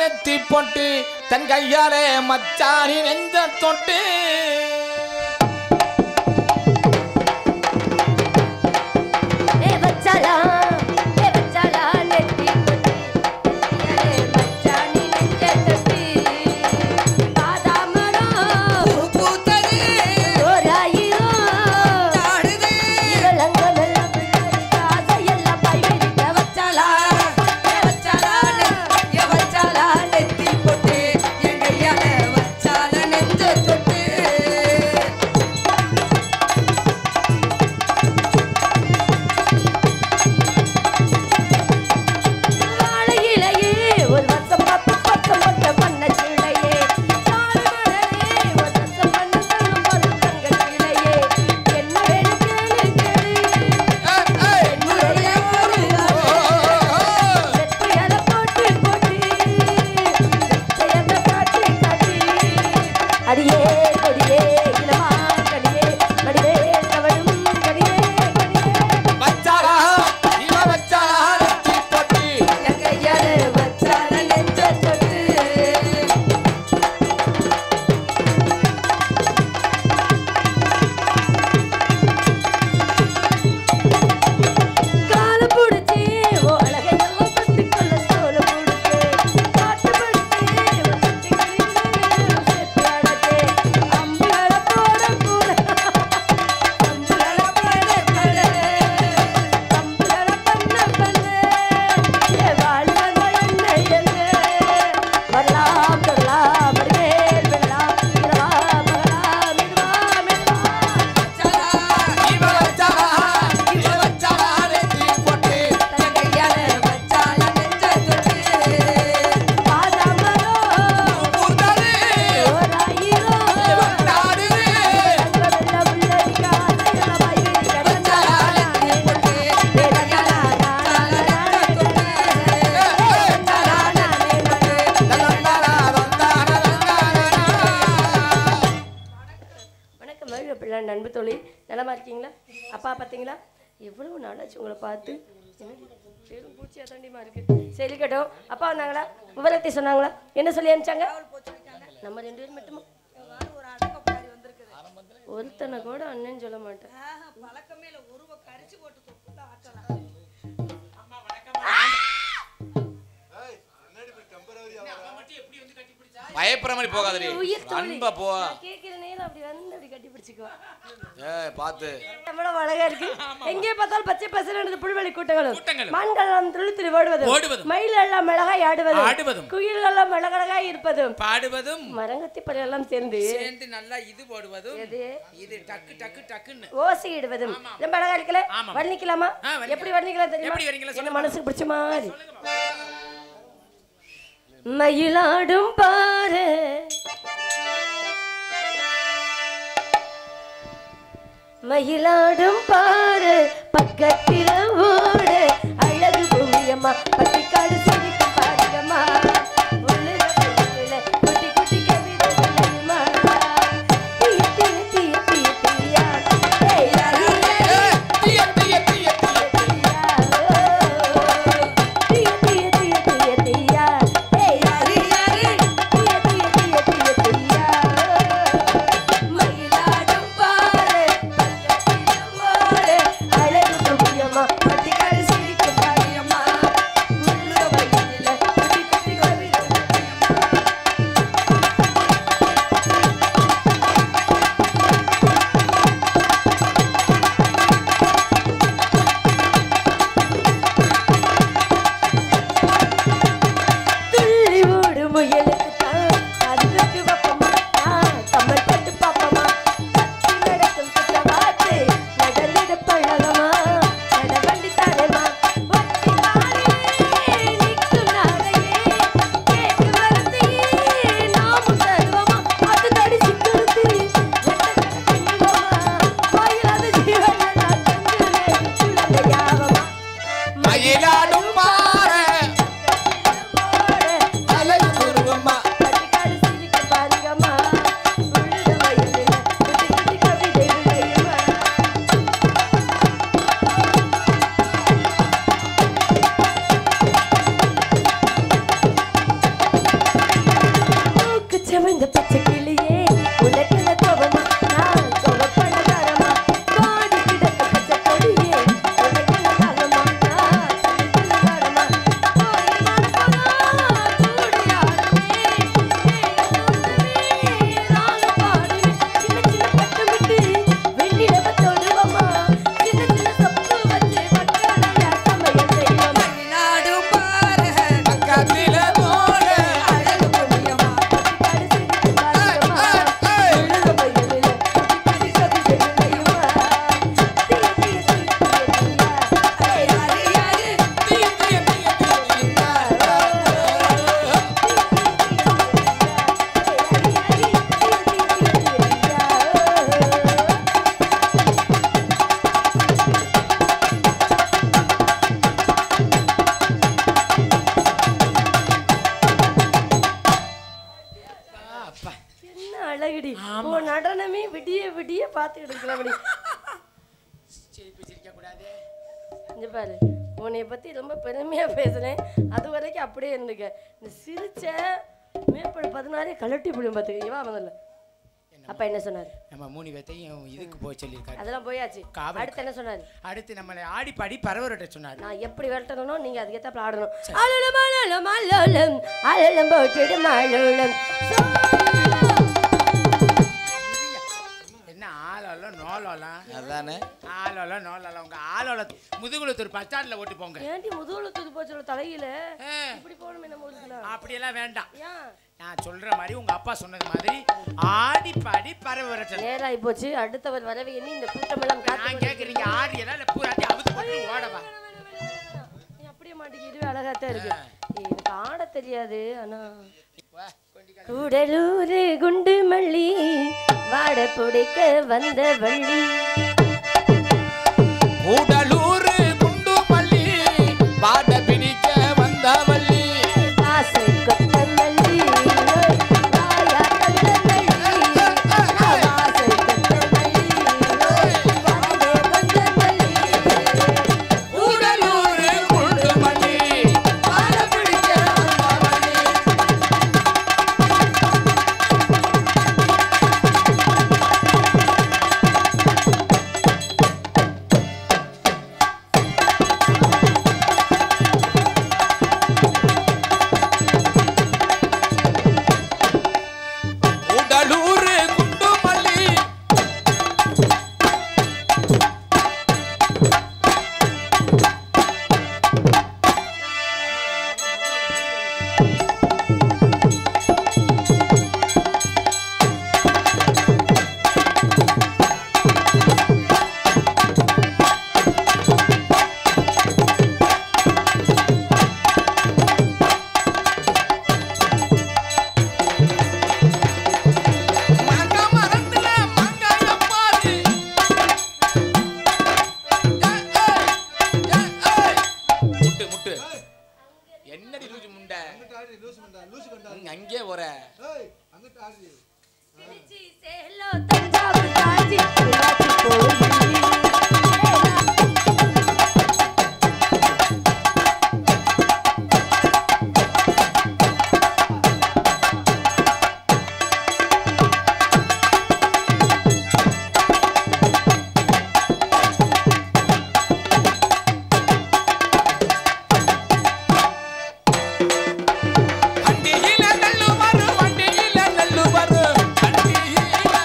நெத்தி போட்டு தன் கையாலே மச்சானி நெஞ்ச தொட்டு ஏ வச்சாலா ஏ வச்சாலா நெத்தி பொட்டி ஏ மச்சானி நெஞ்ச தொட்டி பாதாமரம் பூத்தது ஓராயிரம் ஆடுது இளங்கமெல்லாம் பிள்ளை காசையெல்லாம் பைவிரிக்க வச்சாலா ஏ வச்சாலா ஏ வச்சாலா நெத்தி போட்டு என் கையால வச்சால நெஞ்ச தொட்டு வாழையிலையே ஒரு வருஷம் பத்து பக்கம் போட்ட பண்ண கிளையே நாலு மலரே ஒரு வருஷம் பண்ண சொல்லும் ஒரு தங்க கிளையே என்ன வேணும் கேளு கேளு என்னுடைய ஒரு வெற்றியல போட்டு போட்டு வெற்றியல காட்டி காட்டி அடியே கொடியே இளமா கடியே மடிவே தவழும் கடியே கடியே வச்சாலா இவ வச்சாலா நெத்தி போட்டு என் கையால வச்சால நெஞ்ச தொட்டு கால புடிச்சி ஓ அழகையெல்லாம் பத்தி கொள்ள தோல புடிச்சி பாட்டு படிச்சி ஓ சச்சி கிளிகளே செத்து அடச்சே அம்புகள போட போட அம்புகள போட போட அம்புகள பண்ண பண்ண ஏ வாழ் வந்த என்ன என்ன வரலாம் தொடலாம் மடிவேல் விடலாம் இரவா பகலாம் மெதுவா மெதுவா இவ வச்சாலா இவ வச்சாலா நெத்தி போட்டு என் கையால வச்சால நெஞ்ச தொட்டு பாதாமரோ பூத்தது ஓராயிரம் வந்தாடுது வணக்கம் மகிழ பிள்ளை நண்பு தோழி நலமா இருக்கீங்களா அப்பா பார்த்தீங்களா எவ்வளவு நாளாச்சு உங்களை பார்த்து என்னடி, பெரும் பூச்சியா தாண்டிமா இருக்கு சரி இருக்கட்டும் அப்பா வந்தாங்களா விவரத்தை சொன்னாங்களா என்ன சொல்லி அனுப்பிச்சாங்க நம்ம ரெண்டு பேரும் மட்டுமா ஒரு அடக்கப்பாரி வந்திருக்குது ஒருத்தனை கூட அண்ணன் சொல்ல மாட்டேன் பழக்கமே இல்ல உருவ கரிச்சு போட்டு தொப்புல ஆட்டலாம் பயப்படுற மாதிரி போகாதடி உயிர் தோழி. அன்பா போ நான் கேட்கிற நேரம் அப்படி வந்து அப்படி கட்டி பிடிச்சிக்குவா ஏ பார்த்து எவ்வளவு அழகா இருக்கு எங்கே பார்த்தாலும் பச்சை பசங்க புல்வெளி கூட்டங்களும் கூட்டங்களும். மான்கள் எல்லாம் துளி துளி ஓடுவதும் ஓடுவதும். மயில் எல்லாம் மிளகாய் ஆடுவதும் ஆடுவதும். குயில்கள் எல்லாம் அழகழகாய் இருப்பதும் பாடுவதும் மரங்கத்தி பழம் எல்லாம் சேர்ந்து சேர்ந்து நல்லா இது போடுவதும் எது இது டக்கு டக்கு டக்குன்னு ஓசி இடுவதும் ரொம்ப அழகா இருக்குல்ல ஆமா. வர்ணிக்கலாமா ஆ, வர்ணிக்கலாம். எப்படி வர்ணிக்கலாம் தெரியுமா எப்படி வர்ணிக்கலாம் என்ன மனசுக்கு பிடிச்ச மாதிரி மயிலாடும் பாரு மயிலாடும் பாரு பக்கத்தில ஓடு அழகு பூமியம்மா பட்டிக்காடு சிரிக்கும் பாருங்கம்மா உள்ளுல உள்ளுல குட்டி குட்டி கவிதை விளையுமா தீய தீய தீய தீய தீயா ஏய் யாரே தீய தீய தீய தீய மயிலாடும் பாரு பட்டிக்காடு சிரிக்கும் பாரியம்மா உள்ளுக வயலில குட்டி குட்டி கவிதை துள்ளி ஓடும் முயலுக்கு தான் அதுக்கு வப்பமா நான் கம்மல் பட்டு பாப்பமா கத்தி நடக்கும் குற்றவாத்து நடந்திட பழகமா நடவண்டி தரமா ஒத்தி நாளே நிற்கும் நாளையே கேட்டு வரத்தையே நாமும் தருவமா அது தடி சிக்கருத்தி வாயிலாத ஜீவன் நான் தங்குவேன் குழந்தையாவமா மயிலாடும் பாரு அழகு குருவம்மா பட்டிக்காடு சிரிக்க பாருங்கம்மா உள்ளுக வயலில குட்டி குட்டி கவிதை விளையுமா அப்படியே பார்த்துக்கிட்டு இருக்கலாம் அப்படி சிரிப்பு சிரிக்க கூடாது இங்க பாரு உன்னைய பத்தி ரொம்ப பெருமையா பேசுறேன் அது வரைக்கும் அப்படியே இருந்துக்க இந்த சிரிச்ச மேப்படு பதினாறே கலட்டி பிடிக்கும் பார்த்துக்க வா முதல்ல அப்பா என்ன சொன்னாரு நம்ம மூணு பேர்த்தையும் இதுக்கு போய் சொல்லியிருக்காரு அதெல்லாம் போயாச்சு காவல் அடுத்து என்ன சொன்னாரு அடுத்து நம்மளை ஆடி பாடி பரவரட்ட சொன்னார் நான் எப்படி விரட்டணும் நீங்க அதுக்கேத்தாப்புல ஆடணும் அலலம் அலலம் அலலம் அலலம் போட்டுடும் அலலம் என்ன ஆளோலம் நோலோலாம் அதானே ஆளோலம் நோலோலம் உங்க ஆளோலம் முதுகுளத்தூர் பஸ் ஸ்டாண்ட்ல ஓட்டு போங்க ஏன்டி முதுகுல தூது போச்சு தலையில ஆ, இப்படி போகணுமே நம்ம ஊருக்குலாம் அப்படியெல்லாம் வேண்டாம் ஏன் நான் சொல்ற மாதிரி உங்க அப்பா சொன்னது மாதிரி ஆடி பாடி பரவரட்ட நேராகி போச்சு அடுத்தவர் வரவே எண்ணி இந்த கூட்டம் எல்லாம் நான் காத்து கேக்குறீங்க ஆடியெல்லாம் இல்ல பூராட்டி அவுத்து போட்டு ஓடவா நீ அப்படியே மாட்டிக்க இதுவே அழகாத்தான் இருக்கு ஏய், எனக்கு ஆட தெரியாது ஆனா வா, கொண்டிக்கா. கூடலூரு குண்டு மல்லி வாட பிடிக்க வந்த வள்ளி கூடலூர் குண்டு பள்ளி பாட பிடிக்க வந்த வள்ளி ஆசை கொத்த மல்லி ஓய், வாயா கொத்த மல்லி ஆசை கொத்த மல்லி ஓய், வாடே கொத்த மல்லி கூடலூர் குண்டு பள்ளி பாட பிடிக்க வந்த வள்ளி கூடலூர் குண்டு பள்ளி மங்க மரத்துல மங்காய பாரு முட்டு முட்டு என்னடி லூசு முண்டை ம், அங்கே போற திருச்சி, சேலம், தஞ்சாவூர், காஞ்சி, மீனாட்சி கோயில். வண்டியில நெல்லு வரு வண்டியில நெல்லு வரு வண்டியில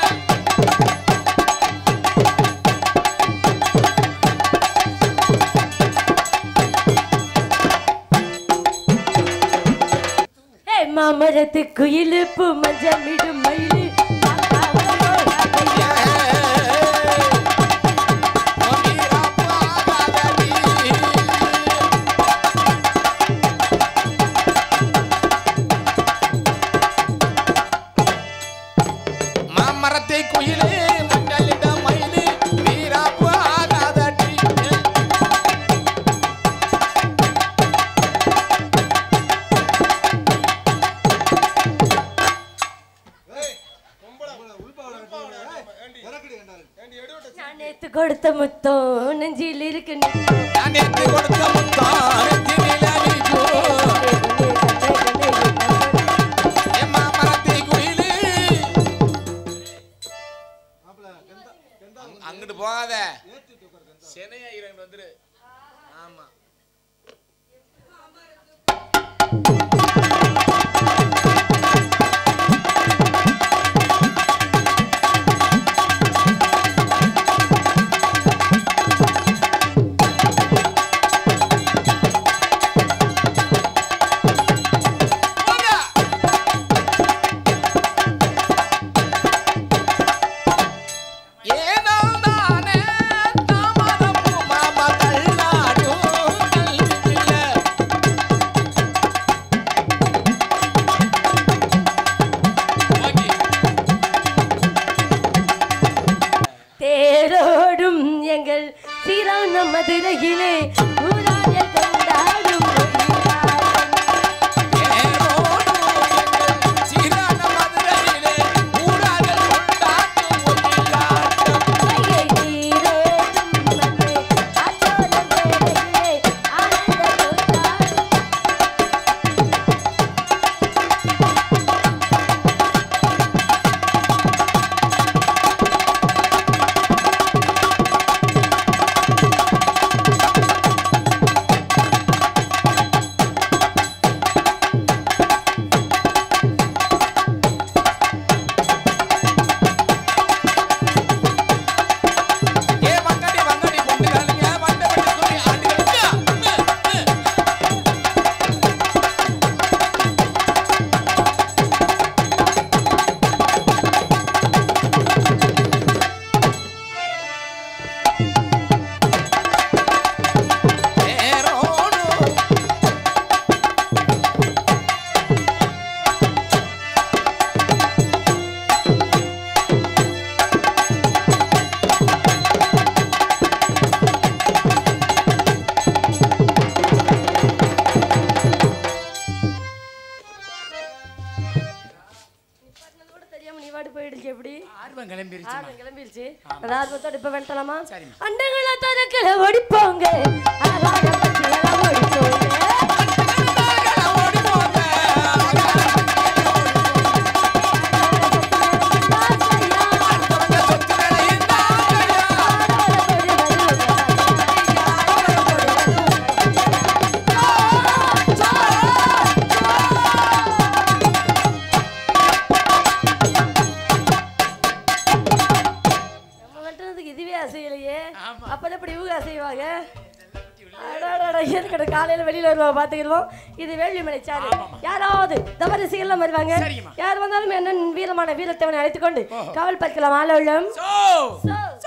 ஏய், மாமரத்து குயிலு பூ மஞ்சமிடும் மயிலு மாமரத்தை குயிலே மண்டலிட மயிலே வீராப்பு ஆகாதடி நான் நேத்து கொடுத்த முத்தம் நெஞ்சில் இருக்கு நித்தம். நான் நேற்று கொடுத்த முத்தான் நெஞ்சினில நீக்கும். என் மாமரத்தை குயிலே அங்க- அங்கிட்டு போகாத சென்னையா இரண்டு வந்துரு ஆமா போடா. ஏனோ தானே தாமதம் மாமா தள்ளாடும் கிளம்பிருச்சு ஆர்வம் கிளம்பிருச்சு அந்த ஆர்வத்தோட இப்ப வெட்டலாமா சரிம்மா. அண்டங்களை தரக்கல ஓடிப்போங்க ஆகாய பட்டியல ஓடிப்போங்க நம்ம வெட்டுறதுக்கு இதுவே அசையலையே அப்பதான் இப்படி இவங்க அசைவாங்க அடாடாடா, இருக்கட்டும் காலையில வெளியில வருவாங்க பாத்துக்கிடுவோம் இது வேள்விமலை சாரு யாராவது தவறு வருவாங்க சரிம்மா. யார் வந்தாலும் என்ன வீரமான வீரத்தவனை அழைத்துக் கொண்டு காவல் பார்க்கலாம் ஆள உள்ளம் சோ சோ